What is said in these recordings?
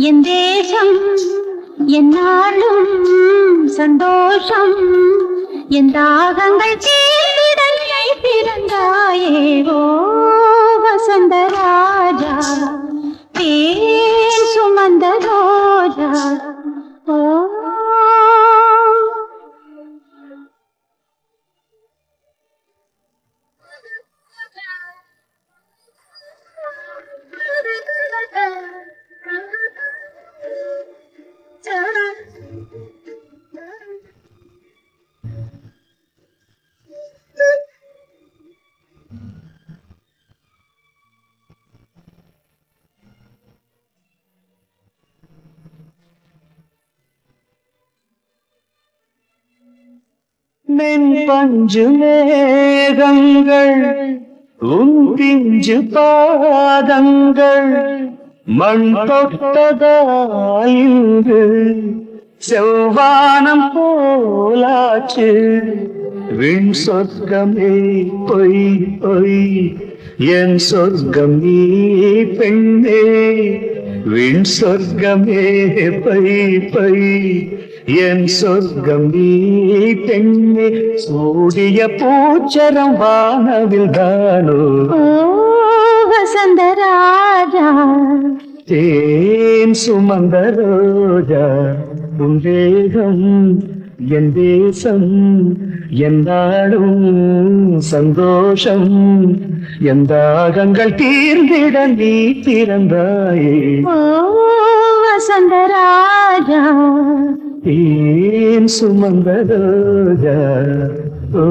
என் தேசம் என்னாலும் சந்தோஷம் என் தாகங்கள் தீர்ந்திடலை பிறந்தாயே ஓ வசந்த ராஜா தேன் சுமந்த ரோஜா ஓ மென் பஞ்சு மேகங்கள் உன் பிஞ்சு பாதங்கள் மண் தொட்டதாயின்று செவ்வானம் போலாச்சு விண் சொர்க்கமே பொய் பொய் என் சொர்க்கம் நீ பெண்ணே விண் சொர்க்கமே பொய் பொய் என் சொர்க்கம் நீ பெண்ணே சூடிய பூச்சரம் வானவில் தானோ ஓ வசந்த ராஜா தேன் சுமந்த ரோஜா உன் தேகம் என் தேசம் எந்தாடும் சந்தோஷம் என் தாகங்கள் தீர்ந்திட நீ பிறந்தாயே ஓ வசந்த ராஜா தேன் சுமந்த ரோஜா ஓ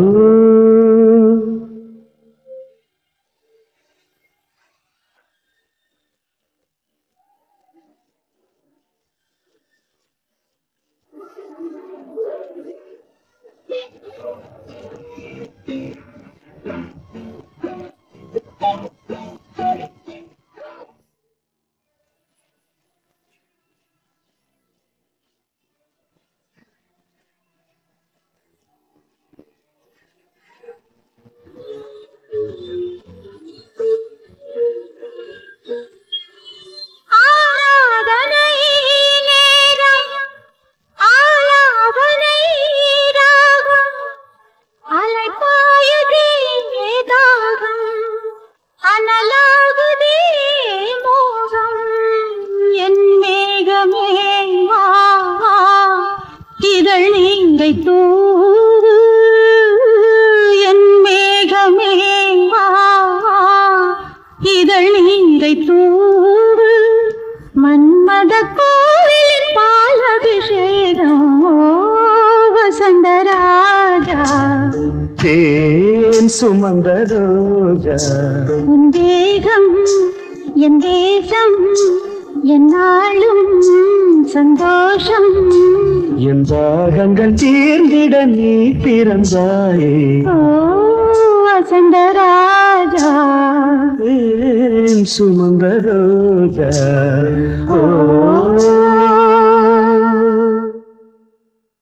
ஆராதனை நேரம் ஆலாபனை ராகம் அலைப்பாயுதே தாகம் அனலாகுதே மோகம் என் மேகமே வா வா, இதழ் நீங்கை தூது என் மேகமே வா வா, இதழ் நீங்கை தூது மன்மத கோவிலின் பால் அபிஷேகம் ஓ வசந்த ராஜா தேன் சுமந்த ரோஜா உன் தேகம் என் தேசம் என்னாலும் சந்தோஷம் என் தாகங்கள் தீர்ந்திட நீ பிறந்தாயே ஓ வசந்த ராஜா தேன் சுமந்த ரோஜா ஓ